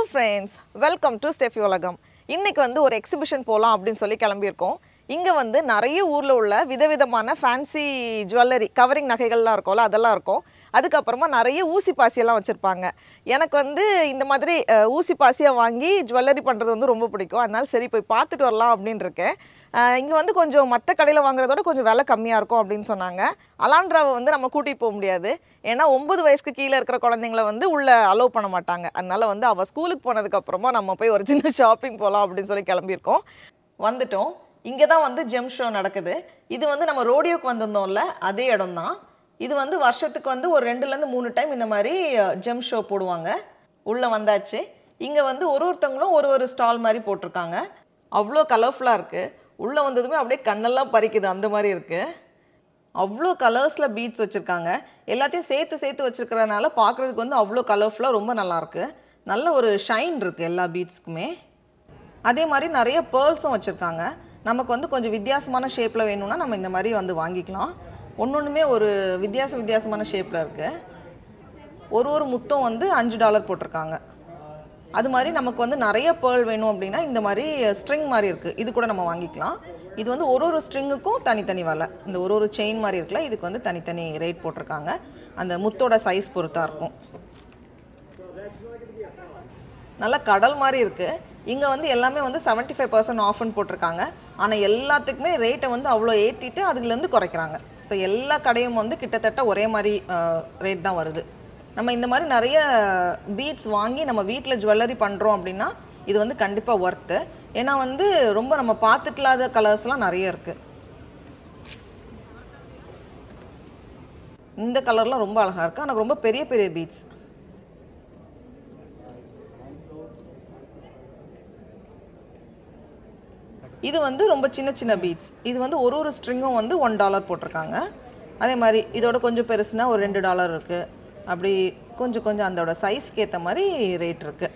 Friends welcome to Steffi உலகம் இன்னைக்கு வந்து ஒரு எக்ஸிபிஷன் போகலாம் அப்படின்னு சொல்லி கிளம்பியிருக்கோம் இங்கே வந்து நிறைய ஊரில் உள்ள விதவிதமான ஃபேன்சி ஜுவல்லரி கவரிங் நகைகள்லாம் இருக்கும்ல அதெல்லாம் இருக்கும் அதுக்கப்புறமா நிறைய ஊசி பாசியெல்லாம் வச்சுருப்பாங்க எனக்கு வந்து இந்த மாதிரி அஹ், ஊசி பாசியை வாங்கி ஜுவல்லரி பண்ணுறது வந்து ரொம்ப பிடிக்கும் அதனால சரி போய் பார்த்துட்டு வரலாம் அப்படின்னு இருக்கேன் இங்கே வந்து கொஞ்சம் மற்ற கடையில் வாங்குறதோட கொஞ்சம் விலை கம்மியாக இருக்கும் அப்படின்னு சொன்னாங்க அலான்ட்ராவை வந்து நம்ம கூட்டிகிட்டு போக முடியாது ஏன்னா ஒன்பது வயசுக்கு கீழே இருக்கிற குழந்தைங்கள வந்து உள்ளே அலோவ் பண்ண மாட்டாங்க அதனால வந்து அவள் ஸ்கூலுக்கு போனதுக்கப்புறமா நம்ம போய் ஒரு சின்ன ஷாப்பிங் போகலாம் அப்படின்னு சொல்லி கிளம்பியிருக்கோம் வந்துட்டோம் இங்கே தான் வந்து ஜெம் ஷோ நடக்குது இது வந்து நம்ம ரோடியோக்கு வந்திருந்தோம்ல அதே இடம் தான் இது வந்து வருஷத்துக்கு வந்து ஒரு ரெண்டுலேருந்து மூணு டைம் இந்த மாதிரி ஜெம் ஷோ போடுவாங்க உள்ளே வந்தாச்சு இங்கே வந்து ஒரு ஒருத்தவங்களும் ஒரு ஒரு ஸ்டால் மாதிரி போட்டிருக்காங்க அவ்வளோ கலர்ஃபுல்லாக இருக்குது உள்ளே வந்ததுமே அப்படியே கண்ணெல்லாம் பறிக்குது அந்த மாதிரி இருக்குது அவ்வளோ கலர்ஸில் பீட்ஸ் வச்சுருக்காங்க எல்லாத்தையும் சேர்த்து சேர்த்து வச்சுருக்கறனால பார்க்குறதுக்கு வந்து அவ்வளோ கலர்ஃபுல்லாக ரொம்ப நல்லாயிருக்கு நல்ல ஒரு ஷைன் இருக்குது எல்லா பீட்ஸ்க்குமே அதே மாதிரி நிறைய பேர்ல்ஸும் வச்சுருக்காங்க நமக்கு வந்து கொஞ்சம் வித்தியாசமான ஷேப்பில் வேணும்னா நம்ம இந்த மாதிரி வந்து வாங்கிக்கலாம் ஒன்று ஒன்றுமே ஒரு வித்தியாச வித்தியாசமான ஷேப்பில் இருக்குது ஒரு ஒரு முத்தம் வந்து அஞ்சு டாலர் போட்டிருக்காங்க அது மாதிரி நமக்கு வந்து நிறைய பேர்ல் வேணும் அப்படின்னா இந்த மாதிரி ஸ்ட்ரிங் மாதிரி இருக்குது இது கூட நம்ம வாங்கிக்கலாம் இது வந்து ஒரு ஒரு ஸ்ட்ரிங்குக்கும் தனித்தனி விலை இந்த ஒரு ஒரு செயின் மாதிரி இருக்குல்ல இதுக்கு வந்து தனித்தனி ரேட் போட்டிருக்காங்க அந்த முத்தோட சைஸ் பொறுத்தா இருக்கும் நல்ல கடல் மாதிரி இருக்குது இங்கே வந்து எல்லாமே வந்து 75% ஃபைவ் பர்சன்ட் ஆஃப்னு போட்டிருக்காங்க ஆனால் எல்லாத்துக்குமே ரேட்டை வந்து அவ்வளோ ஏற்றிட்டு அதுலேருந்து குறைக்கிறாங்க ஸோ எல்லா கடையும் வந்து கிட்டத்தட்ட ஒரே மாதிரி ரேட் தான் வருது நம்ம இந்த மாதிரி நிறைய பீட்ஸ் வாங்கி நம்ம வீட்டில் ஜுவல்லரி பண்ணுறோம் அப்படின்னா இது வந்து கண்டிப்பாக ஒர்த்து ஏன்னா வந்து ரொம்ப நம்ம பார்த்துட்டு இல்லாத கலர்ஸ்லாம் நிறைய இருக்குது இந்த கலர்லாம் ரொம்ப அழகாக இருக்குது ஆனால் ரொம்ப பெரிய பெரிய பீட்ஸ் இது வந்து ரொம்ப சின்ன சின்ன பீட்ஸ் இது வந்து ஒரு ஒரு ஸ்ட்ரிங்கும் வந்து ஒன் டாலர் போட்டிருக்காங்க அதே மாதிரி இதோட கொஞ்சம் பெருசுனா ஒரு ரெண்டு டாலர் இருக்குது அப்படி கொஞ்சம் கொஞ்சம் அதோட சைஸ்க்கு ஏற்ற மாதிரி ரேட் இருக்குது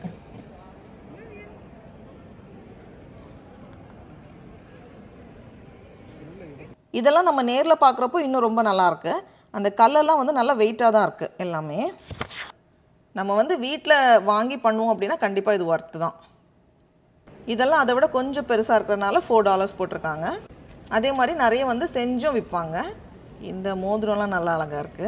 இதெல்லாம் நம்ம நேரில் பார்க்குறப்போ இன்னும் ரொம்ப நல்லா இருக்கு அந்த கல்லெல்லாம் வந்து நல்லா வெயிட்டாக தான் இருக்குது எல்லாமே நம்ம வந்து வீட்டில் வாங்கி பண்ணுவோம் அப்படின்னா கண்டிப்பாக இது ஒர்த்து தான் இதெல்லாம் அதை விட கொஞ்சம் பெருசாக இருக்கிறனால ஃபோர் டாலர்ஸ் போட்டிருக்காங்க அதே மாதிரி நிறைய வந்து செஞ்சும் விற்பாங்க இந்த மோதிரம்லாம் நல்லா அழகாக இருக்குது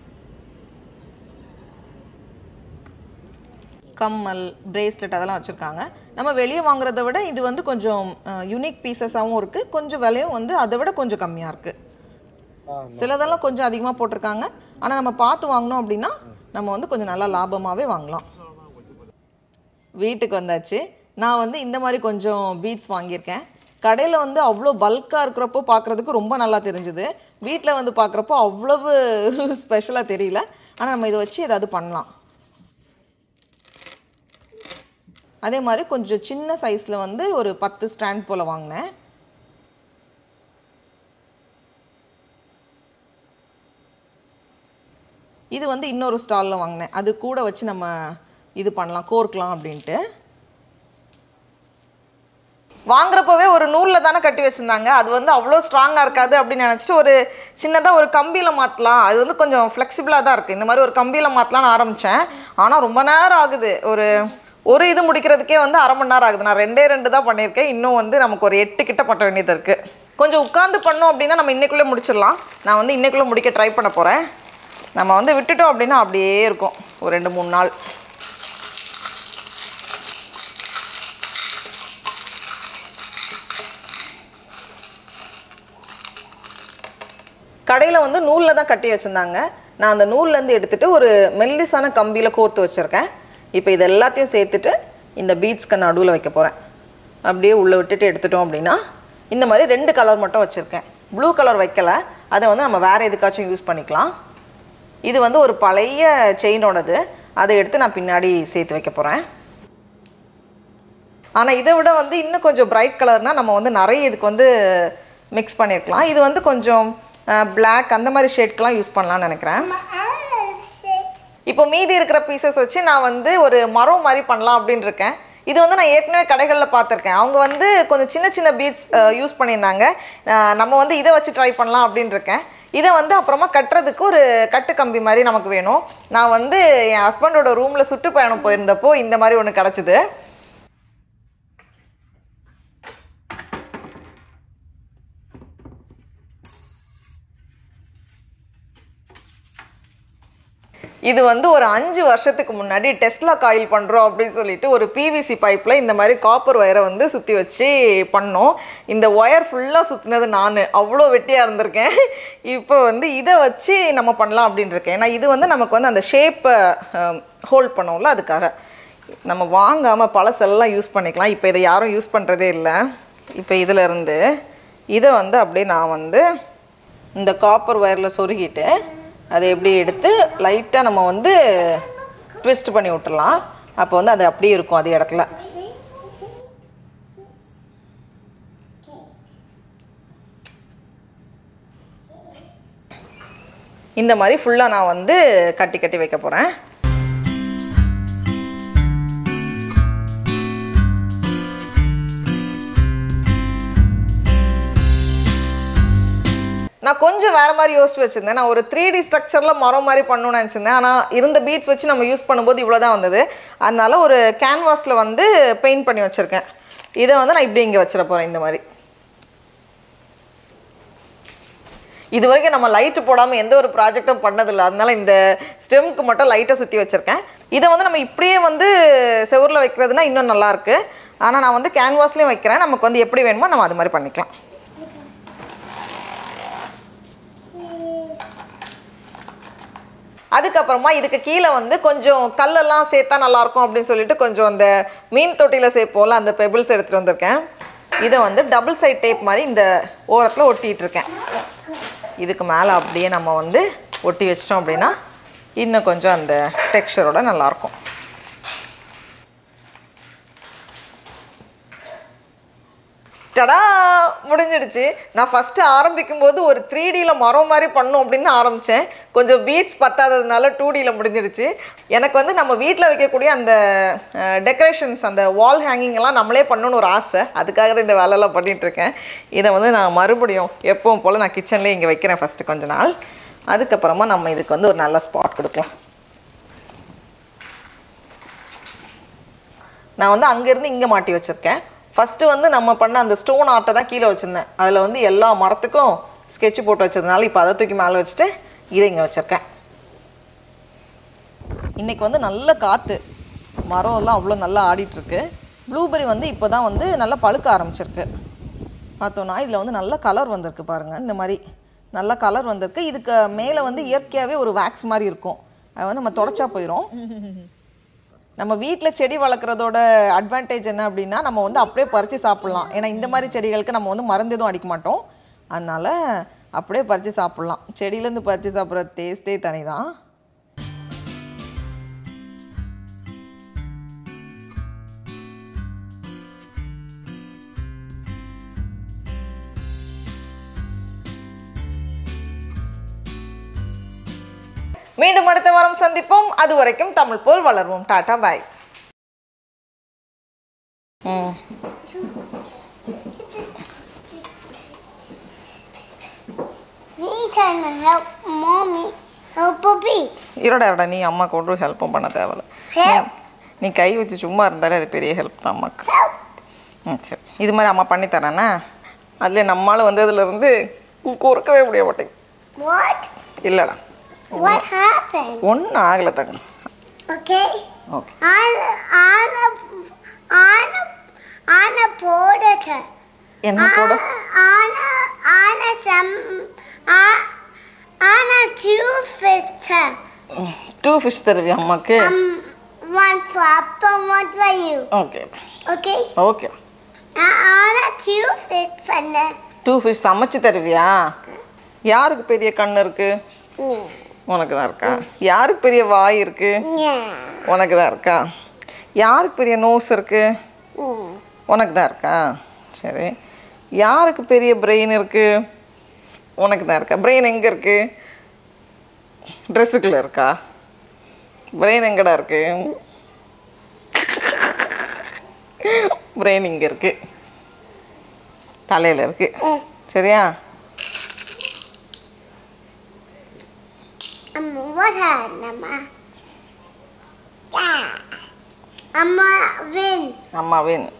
கம்மல் பிரேஸ்லெட் அதெல்லாம் வச்சுருக்காங்க நம்ம வெளியே வாங்குறத விட இது வந்து கொஞ்சம் யூனிக் பீசஸாகவும் இருக்குது கொஞ்சம் விலையும் வந்து அதை விட கொஞ்சம் கம்மியாக இருக்குது சிலதெல்லாம் கொஞ்சம் அதிகமாக போட்டிருக்காங்க ஆனால் நம்ம பார்த்து வாங்கினோம் அப்படின்னா நம்ம வந்து கொஞ்சம் நல்லா லாபமாகவே வாங்கலாம் வீட்டுக்கு வந்தாச்சு நான் வந்து இந்த மாதிரி கொஞ்சம் பீட்ஸ் வாங்கியிருக்கேன் கடையில் வந்து அவ்வளோ பல்காக இருக்கிறப்போ பார்க்குறதுக்கு ரொம்ப நல்லா தெரிஞ்சுது வீட்டில் வந்து பார்க்குறப்போ அவ்வளவு ஸ்பெஷலாக தெரியல ஆனால் நம்ம இதை வச்சு ஏதாவது பண்ணலாம் அதே மாதிரி கொஞ்சம் சின்ன சைஸில் வந்து ஒரு பத்து ஸ்டாண்ட் போல் வாங்கினேன் இது வந்து இன்னொரு ஸ்டாலில் வாங்கினேன் அது கூட வச்சு நம்ம இது பண்ணலாம் கோர்க்கலாம் அப்படின்ட்டு வாங்குறப்பவே ஒரு நூலில் தானே கட்டி வச்சுருந்தாங்க அது வந்து அவ்வளோ ஸ்ட்ராங்காக இருக்காது அப்படின்னு நினச்சிட்டு ஒரு சின்னதாக ஒரு கம்பியில் மாற்றலாம் அது வந்து கொஞ்சம் ஃப்ளெக்சிபிளாக தான் இருக்குது இந்த மாதிரி ஒரு கம்பியில் மாற்றலாம்னு ஆரம்பித்தேன் ஆனால் ரொம்ப நேரம் ஆகுது ஒரு ஒரு இது முடிக்கிறதுக்கே வந்து அரை மணி நேரம் ஆகுது நான் ரெண்டே ரெண்டு தான் பண்ணியிருக்கேன் இன்னும் வந்து நமக்கு ஒரு எட்டு கிட்ட பண்ண வேண்டியது இருக்குது கொஞ்சம் உட்காந்து பண்ணோம் அப்படின்னா நம்ம இன்னைக்குள்ளே முடிச்சிடலாம் நான் வந்து இன்னைக்குள்ளே முடிக்க ட்ரை பண்ண போகிறேன் நம்ம வந்து விட்டுட்டோம் அப்படின்னா அப்படியே இருக்கும் ஒரு ரெண்டு மூணு நாள் கடையில் வந்து நூலில் தான் கட்டி வச்சுருந்தாங்க நான் அந்த நூல்லேருந்து எடுத்துகிட்டு ஒரு மெல்லிசான கம்பியில் கோர்த்து வச்சுருக்கேன் இப்போ இது எல்லாத்தையும் சேர்த்துட்டு இந்த பீட்ஸ்க்கு நடுவில் வைக்க போகிறேன் அப்படியே உள்ளே விட்டுட்டு எடுத்துட்டோம் அப்படின்னா இந்த மாதிரி ரெண்டு கலர் மட்டும் வச்சுருக்கேன் ப்ளூ கலர் வைக்கல அதை வந்து நம்ம வேறு எதுக்காச்சும் யூஸ் பண்ணிக்கலாம் இது வந்து ஒரு பழைய செயினோடது அதை எடுத்து நான் பின்னாடி சேர்த்து வைக்க போகிறேன் ஆனால் இதை விட வந்து இன்னும் கொஞ்சம் பிரைட் கலர்னால் நம்ம வந்து நிறைய இதுக்கு வந்து மிக்ஸ் பண்ணியிருக்கலாம் இது வந்து கொஞ்சம் பிளாக் அந்த மாதிரி ஷேட்க்கெலாம் யூஸ் பண்ணலாம்னு நினைக்கிறேன் இப்போ மீதி இருக்கிற பீசஸ் வச்சு நான் வந்து ஒரு மரம் மாதிரி பண்ணலாம் அப்படின்னு இருக்கேன் இது வந்து நான் ஏற்கனவே கடைகளில் பார்த்துருக்கேன் அவங்க வந்து கொஞ்சம் சின்ன சின்ன பீட்ஸ் யூஸ் பண்ணியிருந்தாங்க அஹ் நம்ம வந்து இதை வச்சு ட்ரை பண்ணலாம் அப்படின்னு இருக்கேன் இதை வந்து அப்புறமா கட்டுறதுக்கு ஒரு கட்டு கம்பி மாதிரி நமக்கு வேணும் நான் வந்து என் ஹஸ்பண்டோட ரூமில் சுற்றுப்பயணம் போயிருந்தப்போ இந்த மாதிரி ஒன்று கிடச்சிது இது வந்து ஒரு அஞ்சு வருஷத்துக்கு முன்னாடி டெஸ்லா காயில் பண்ணுறோம் அப்படின்னு சொல்லிட்டு ஒரு பிவிசி பைப்பில் இந்த மாதிரி காப்பர் ஒயரை வந்து சுற்றி வச்சு பண்ணோம் இந்த ஒயர் ஃபுல்லாக சுற்றினது நான் அவ்வளோ வெட்டியாக இருந்திருக்கேன் இப்போ வந்து இதை வச்சு நம்ம பண்ணலாம் அப்படின்னு இருக்கேன் ஏன்னா இது வந்து நமக்கு வந்து அந்த ஷேப்பை ஹோல்ட் பண்ணோம்ல அதுக்காக நம்ம வாங்காமல் பழசெல்லாம் யூஸ் பண்ணிக்கலாம் இப்போ இதை யாரும் யூஸ் பண்ணுறதே இல்லை இப்போ இதில் இருந்து இதை வந்து அப்படியே நான் வந்து இந்த காப்பர் ஒயரில் சொருகிட்டு அதை எப்படி எடுத்து லைட்டாக நம்ம வந்து ட்விஸ்ட் பண்ணி விட்டுறலாம் அப்போ வந்து அது அப்படியே இருக்கும் அது இடத்துல இந்த மாதிரி ஃபுல்லாக நான் வந்து கட்டி கட்டி வைக்க போகிறேன் நான் கொஞ்சம் வேற மாதிரி யோசிச்சு வச்சிருந்தேன் நான் ஒரு த்ரீ டி ஸ்ட்ரக்சரில் மரம் மாதிரி பண்ணணும்னு நினச்சிருந்தேன் ஆனால் இருந்த பீட்ஸ் வச்சு நம்ம யூஸ் பண்ணும்போது இவ்வளோ தான் வந்தது அதனால ஒரு கேன்வாஸில் வந்து பெயிண்ட் பண்ணி வச்சுருக்கேன் இதை வந்து நான் இப்படி இங்கே வச்சிட போகிறேன் இந்த மாதிரி இது வரைக்கும் நம்ம லைட்டு போடாமல் எந்த ஒரு ப்ராஜெக்டும் பண்ணதில்லை அதனால இந்த ஸ்டெம்க்கு மட்டும் லைட்டை சுற்றி வச்சுருக்கேன் இதை வந்து நம்ம இப்படியே வந்து செவுரில் வைக்கிறதுனா இன்னும் நல்லா இருக்கு ஆனால் நான் வந்து கேன்வாஸ்லேயும் வைக்கிறேன் நமக்கு வந்து எப்படி வேணுமோ நம்ம அது மாதிரி பண்ணிக்கலாம் அதுக்கப்புறமா இதுக்கு கீழே வந்து கொஞ்சம் கல்லெல்லாம் சேர்த்தா நல்லா இருக்கும் அப்படின்னு சொல்லிட்டு கொஞ்சம் அந்த மீன் தொட்டியில் சேர்ப்போம்ல அந்த பெபிள்ஸ் எடுத்துகிட்டு வந்திருக்கேன் இதை வந்து டபுள் சைட் டேப் மாதிரி இந்த ஓரத்தில் ஒட்டிட்டு இருக்கேன் இதுக்கு மேலே அப்படியே நம்ம வந்து ஒட்டி வச்சிட்டோம் அப்படின்னா இன்னும் கொஞ்சம் அந்த டெக்ஸ்சரோட நல்லாயிருக்கும் டடா முடிஞ்சிடுச்சு நான் ஃபஸ்ட்டு ஆரம்பிக்கும் போது ஒரு த்ரீ டியில் மரம் மாதிரி பண்ணும் அப்படின்னு தான் ஆரம்பித்தேன் கொஞ்சம் பீட்ஸ் பத்தாததுனால டூ டியில் முடிஞ்சிடுச்சு எனக்கு வந்து நம்ம வீட்டில் வைக்கக்கூடிய அந்த டெக்கரேஷன்ஸ் அந்த வால் ஹேங்கிங் எல்லாம் நம்மளே பண்ணணும்னு ஒரு ஆசை அதுக்காக தான் இந்த வேலையெல்லாம் பண்ணிட்டு இருக்கேன் இதை வந்து நான் மறுபடியும் எப்பவும் போல் நான் கிச்சன்லேயே இங்கே வைக்கிறேன் ஃபஸ்ட்டு கொஞ்ச நாள் அதுக்கப்புறமா நம்ம இதுக்கு வந்து ஒரு நல்ல ஸ்பாட் கொடுக்கலாம் நான் வந்து அங்கேருந்து இங்கே மாட்டி வச்சுருக்கேன் ஃபஸ்ட்டு வந்து நம்ம பண்ண அந்த ஸ்டோன் ஆர்ட்டை தான் கீழே வச்சுருந்தேன் அதில் வந்து எல்லா மரத்துக்கும் ஸ்கெட்ச் போட்டு வச்சதுனால இப்போ அதை தூக்கி மேலே வச்சுட்டு இதை இங்கே வச்சுருக்கேன் இன்றைக்கி வந்து நல்ல காற்று மரம் எல்லாம் அவ்வளோ நல்லா ஆடிட்டுருக்கு ப்ளூபெரி வந்து இப்போ தான் வந்து நல்லா பழுக்க ஆரம்பிச்சிருக்கு பார்த்தோன்னா இதில் வந்து நல்ல கலர் வந்திருக்கு பாருங்கள் இந்த மாதிரி நல்ல கலர் வந்திருக்கு இதுக்கு மேலே வந்து இயற்கையாகவே ஒரு வேக்ஸ் மாதிரி இருக்கும் அது வந்து நம்ம தொடச்சா போயிடும் நம்ம வீட்டில் செடி வளர்க்குறதோட அட்வான்டேஜ் என்ன அப்படின்னா நம்ம வந்து அப்படியே பறித்து சாப்பிட்லாம் ஏன்னா இந்த மாதிரி செடிகளுக்கு நம்ம வந்து மருந்து எதுவும் அடிக்க மாட்டோம் அதனால் அப்படியே பறித்து சாப்பிட்லாம் செடியிலேருந்து பறித்து சாப்பிட்ற டேஸ்ட்டே தனி தான் மீண்டும் அடுத்த வாரம் சந்திப்போம் அது வரைக்கும் தமிழ் போல் வளர்வோம் டாடா பாய் ம் We can help mommy help a beast. இருடா இருடா நீ அம்மாக்கு ஒன்றும் ஹெல்ப்பும் பண்ண தேவையில்ல Help. நீ கை வச்சு சும்மா இருந்தாலே அது பெரிய ஹெல்ப் தான் அம்மாக்கு ம் சரி இது மாதிரி அம்மா பண்ணி தரேன்னா அதில் நம்மளால் வந்ததுலேருந்து குறுக்கவே முடிய மாட்டேங்குது What? இல்லைடா What happened? ஒன்றும் ஆகலை தங்க Okay. Okay Anna, Anna, Anna, Anna போடுது. என்ன போட Anna, Anna some, Anna two fish. Two fish தருவியா அம்மாக்கு Um, one for Papa, one for you. Okay Okay. Okay Anna two fish பண்ண. டூ ஃபிஷ் சமைச்சு தருவியா யாருக்கு பெரிய கண் இருக்கு உனக்கு தான் இருக்கா யாருக்கு பெரிய வாய் இருக்கு Yeah. உனக்கு தான் இருக்கா யாருக்கு பெரிய நோஸ் இருக்கு Mm. உனக்கு தான் இருக்கா சரி யாருக்கு பெரிய பிரெயின் இருக்கு உனக்கு தான் இருக்கா பிரெயின் எங்கே இருக்கு ட்ரெஸ்ஸுக்குள்ளே இருக்கா பிரெயின் எங்கடா இருக்கு பிரெயின் இங்கே இருக்கு தலையில் இருக்கு சரியா turn, Mama. Yeah. Mama win. அம்மா வின்